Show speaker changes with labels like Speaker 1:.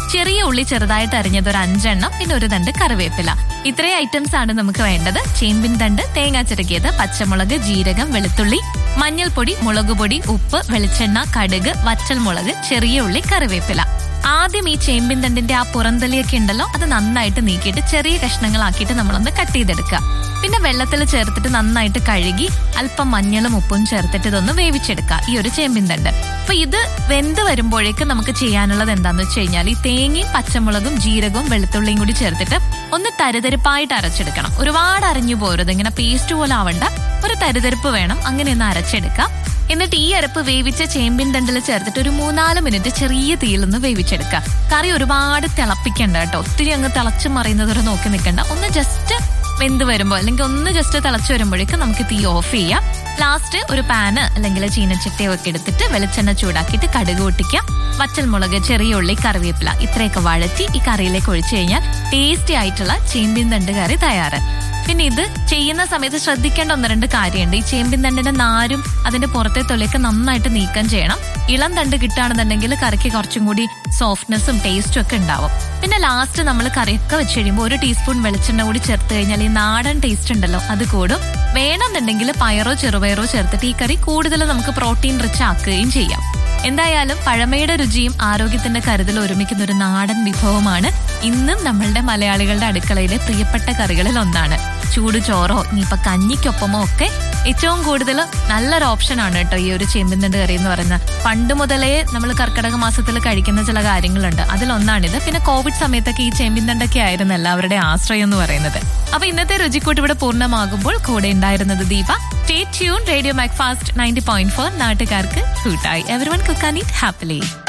Speaker 1: ചെറിയ ഉള്ളി ചെറുതായിട്ട് അരിഞ്ഞത് ഒരു അഞ്ചെണ്ണം പിന്നെ ഒരു തണ്ട് കറിവേപ്പില ഇത്രയും ഐറ്റംസ് ആണ് നമുക്ക് വേണ്ടത് ചേമ്പിൻ തണ്ട് തേങ്ങ ചിരകിയത് പച്ചമുളക് ജീരകം വെളുത്തുള്ളി മഞ്ഞൾപ്പൊടി മുളക് പൊടി ഉപ്പ് വെളിച്ചെണ്ണ കടുക് വറ്റൽ മുളക് ചെറിയ ഉള്ളി കറിവേപ്പില ആദ്യം ഈ ചേമ്പിൻ തണ്ടിന്റെ ആ പുറന്തലിയൊക്കെ ഉണ്ടല്ലോ അത് നന്നായിട്ട് നീക്കിയിട്ട് ചെറിയ കഷ്ണങ്ങളാക്കിയിട്ട് നമ്മളൊന്ന് കട്ട് ചെയ്തെടുക്കുക പിന്നെ വെള്ളത്തിൽ ചേർത്തിട്ട് നന്നായിട്ട് കഴുകി അല്പം മഞ്ഞളും ഉപ്പും ചേർത്തിട്ട് ഇതൊന്ന് വേവിച്ചെടുക്കുക ഈ ഒരു ചേമ്പിൻ തണ്ട് അപ്പൊ ഇത് വെന്ത് വരുമ്പോഴേക്കും നമുക്ക് ചെയ്യാനുള്ളത് എന്താന്ന് വെച്ച് കഴിഞ്ഞാൽ ഈ തേങ്ങയും പച്ചമുളകും ജീരകവും വെളുത്തുള്ളിയും കൂടി ചേർത്തിട്ട് ഒന്ന് തരിതരിപ്പായിട്ട് അരച്ചെടുക്കണം ഒരുപാട് അരഞ്ഞു പോരുത് ഇങ്ങനെ പേസ്റ്റ് പോലെ ആവണ്ട ഒരു തരിതരിപ്പ് വേണം അങ്ങനെ ഒന്ന് അരച്ചെടുക്കാം എന്നിട്ട് ഈ അരപ്പ് വേവിച്ച ചേമ്പിൻ തണ്ടിൽ ചേർത്തിട്ട് ഒരു മൂന്നാല് മിനിറ്റ് ചെറിയ തീയിലൊന്ന് വേവിച്ചെടുക്കുക കറി ഒരുപാട് തിളപ്പിക്കണ്ട കേട്ടോ ഒത്തിരി അങ്ങ് തിളച്ചു മറിയുന്നത് വരെ നോക്കി നിൽക്കണ്ട ഒന്ന് ജസ്റ്റ് വെന്ത് വരുമ്പോൾ അല്ലെങ്കിൽ ഒന്ന് ജസ്റ്റ് തിളച്ചു വരുമ്പോഴേക്കും നമുക്ക് തീ ഓഫ് ചെയ്യാം ലാസ്റ്റ് ഒരു പാന് അല്ലെങ്കിൽ ചീനച്ചട്ടിയോ ഒക്കെ എടുത്തിട്ട് വെളിച്ചെണ്ണ ചൂടാക്കിയിട്ട് കടുക് പൊട്ടിക്കാം വറ്റൽമുളക് ചെറിയ ഉള്ളി കറിവേപ്പില ഇത്രയൊക്കെ വഴറ്റി ഈ കറിയിലേക്ക് ഒഴിച്ചു കഴിഞ്ഞാൽ ടേസ്റ്റി ആയിട്ടുള്ള ചേമ്പിൻ തണ്ട് കറി തയ്യാറ് പിന്നെ ഇത് ചെയ്യുന്ന സമയത്ത് ശ്രദ്ധിക്കേണ്ട ഒന്ന് രണ്ട് കാര്യമുണ്ട് ഈ ചേമ്പിൻ തണ്ടിന്റെ നാരും അതിന്റെ പുറത്തെ തൊലിയൊക്കെ നന്നായിട്ട് നീക്കം ചെയ്യണം ഇളം തണ്ട് കിട്ടുകയാണെന്നുണ്ടെങ്കിൽ കറിക്ക് കുറച്ചും കൂടി സോഫ്റ്റ്നെസ്സും ടേസ്റ്റും ഒക്കെ ഉണ്ടാവും പിന്നെ ലാസ്റ്റ് നമ്മൾ കറിയൊക്കെ വെച്ച് കഴിയുമ്പോൾ ഒരു ടീസ്പൂൺ വെളിച്ചെണ്ണ കൂടി ചേർത്ത് കഴിഞ്ഞാൽ ഈ നാടൻ ടേസ്റ്റ് ഉണ്ടല്ലോ അത് കൂടും വേണമെന്നുണ്ടെങ്കിൽ പയറോ ചെറുപയറോ ചേർത്തിട്ട് ഈ കറി കൂടുതൽ നമുക്ക് പ്രോട്ടീൻ റിച്ച് ആക്കുകയും ചെയ്യാം എന്തായാലും പഴമയുടെ രുചിയും ആരോഗ്യത്തിന്റെ കരുതലും ഒരുമിക്കുന്ന ഒരു നാടൻ വിഭവമാണ് ഇന്നും നമ്മളുടെ മലയാളികളുടെ അടുക്കളയിലെ പ്രിയപ്പെട്ട കറികളിൽ ഒന്നാണ് ചൂട് ചോറോ ഇനിയിപ്പൊ കഞ്ഞിക്കൊപ്പമോ ഒക്കെ ഏറ്റവും കൂടുതൽ നല്ലൊരു ഓപ്ഷൻ ആണ് കേട്ടോ ഈ ഒരു ചേമ്പിന്തണ്ട് കറി എന്ന് പറയുന്നത് പണ്ട് മുതലേ നമ്മൾ കർക്കിടക മാസത്തിൽ കഴിക്കുന്ന ചില കാര്യങ്ങളുണ്ട് അതിലൊന്നാണിത് പിന്നെ കോവിഡ് സമയത്തൊക്കെ ഈ ചേമ്പിന്തണ്ടൊക്കെ ആയിരുന്നു എല്ലാവരുടെ ആശ്രയം എന്ന് പറയുന്നത് അപ്പൊ ഇന്നത്തെ രുചിക്കൂട്ട് ഇവിടെ പൂർണ്ണമാകുമ്പോൾ കൂടെ ഉണ്ടായിരുന്നത് Deepa stay tune radio Macfast ninety point four നാട്ടുകാർക്ക് കൂട്ടായി എവറി വൺ കുക്കാനി ഹാപ്പിലി